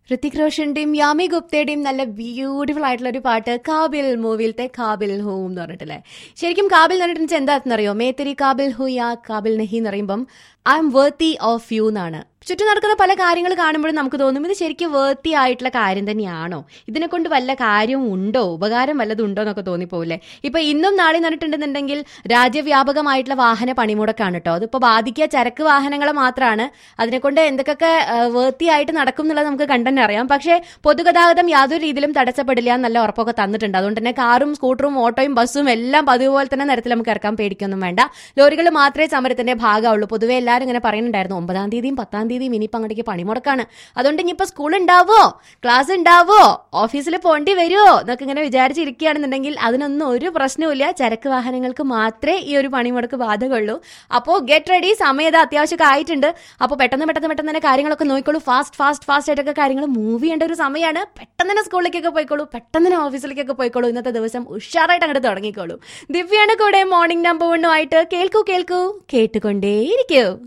ഋതിക് റോഷന്റെയും യാമി ഗുപ്തയുടെയും നല്ല ബ്യൂട്ടിഫുൾ ആയിട്ടുള്ള ഒരു പാട്ട് കാബിൽ മൂവിയിലത്തെ കാബിൽ ഹൂ എന്ന് പറഞ്ഞിട്ടില്ലേ ശരിക്കും കാബിൽ എന്ന് പറഞ്ഞിട്ട് എന്താണെന്നറിയോ മേത്തരി കാബിൽ ഹു യാ കാബിൽ നഹി എന്ന് പറയുമ്പം I'm worthy of you എന്നാണ് ചുറ്റും നടക്കുന്ന പല കാര്യങ്ങൾ കാണുമ്പോഴും നമുക്ക് തോന്നും ഇത് ശരിക്കും വേർത്തി ആയിട്ടുള്ള കാര്യം തന്നെയാണോ ഇതിനെ കൊണ്ട് വല്ല കാര്യവും ഉണ്ടോ ഉപകാരം വല്ലതും ഉണ്ടോ എന്നൊക്കെ തോന്നിപ്പോവില്ലേ ഇപ്പൊ ഇന്നും നാളെ പറഞ്ഞിട്ടുണ്ടെന്നുണ്ടെങ്കിൽ രാജ്യവ്യാപകമായിട്ടുള്ള വാഹന പണിമുടക്കാണ് കേട്ടോ അതിപ്പോ ബാധിക്കുക ചരക്ക് വാഹനങ്ങളെ മാത്രമാണ് അതിനെക്കൊണ്ട് എന്തൊക്കെ വേർത്തി ആയിട്ട് നടക്കും എന്നുള്ളത് നമുക്ക് കണ്ടന്നെ അറിയാം പക്ഷേ പൊതുഗതാഗതം യാതൊരു രീതിയിലും തടസ്സപ്പെടില്ല എന്നല്ല ഉറപ്പൊക്കെ തന്നിട്ടുണ്ട് അതുകൊണ്ട് തന്നെ കാറും സ്കൂട്ടറും ഓട്ടോയും ബസ്സും എല്ലാം പതിവ് പോലെ തന്നെ നിരത്തിൽ നമുക്ക് ഇറക്കാൻ പേടിക്കൊന്നും വേണ്ട ലോറികൾ മാത്രമേ സമരത്തിന്റെ ഭാഗമുള്ളൂ പൊതുവെ എല്ലാവരും ഇങ്ങനെ പറയുന്നുണ്ടായിരുന്നു ഒമ്പതാം തീയതിയും പത്താം തീയതിയും ഇനിയിപ്പോൾ അങ്ങോട്ടേക്ക് പണിമുടക്കാണ് അതുകൊണ്ട് ഇനിയിപ്പോൾ സ്കൂൾ ഉണ്ടാവോ ക്ലാസ് ഉണ്ടാവോ ഓഫീസിൽ പോണ്ടി വരുമോ എന്നൊക്കെ ഇങ്ങനെ വിചാരിച്ചിരിക്കുകയാണെന്നുണ്ടെങ്കിൽ അതിനൊന്നും ഒരു പ്രശ്നവുമില്ല ചരക്ക് വാഹനങ്ങൾക്ക് മാത്രമേ ഈ ഒരു പണിമുടക്ക് ബാധകമുള്ളൂ അപ്പോൾ ഗെറ്റ് റെഡി സമയത്ത് അത്യാവശ്യമൊക്കെ ആയിട്ടുണ്ട് അപ്പോൾ പെട്ടെന്ന് പെട്ടെന്ന് പെട്ടെന്ന് തന്നെ കാര്യങ്ങളൊക്കെ നോക്കിക്കോളൂ ഫാസ്റ്റ് ഫാസ്റ്റ് ഫാസ്റ്റ് ആയിട്ടൊക്കെ കാര്യങ്ങൾ മൂവ് ചെയ്യേണ്ട ഒരു സമയമാണ് പെട്ടെന്ന് തന്നെ സ്കൂളിലേക്കൊക്കെ പോയിക്കോളൂ പെട്ടെന്ന് തന്നെ ഓഫീസിലേക്കൊക്കെ പോയിക്കോളൂ ഇന്നത്തെ ദിവസം ഉഷാറായിട്ട് അങ്ങോട്ട് തുടങ്ങിക്കോളൂ ദിവ്യാണ് കൂടെ മോർണിംഗ് നമ്പർ വണ്ണുമായിട്ട് കേൾക്കൂ കേൾക്കൂ കേട്ടുകൊണ്ടേയിരിക്കൂ